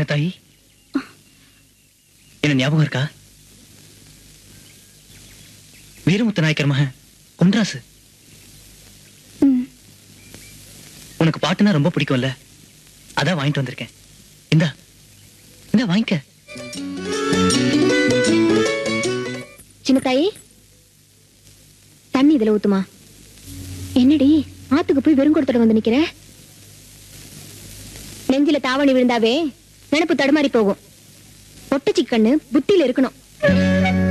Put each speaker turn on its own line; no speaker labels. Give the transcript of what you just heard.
சின்ன தாயி என்ன ஞாபகம் இருக்கா வீரமுத்து நாயக்கர் மகன் குன்றாசு
ம்.
உனக்கு பாட்டுனா ரொம்ப பிடிக்கும்ல அதான் வாங்கிட்டு வந்திருக்கேன் இந்தா இந்தா வாங்கிக்க
சின்ன தாயி தண்ணி இதுல ஊத்துமா என்னடி ஆத்துக்கு போய் வெறும் கொடுத்துட்டு வந்து நிக்கிற நெஞ்சில தாவணி விழுந்தாவே நினைப்பு தடுமாறி போகும் ஒட்டச்சிக்கண்ணு புத்தியில இருக்கணும்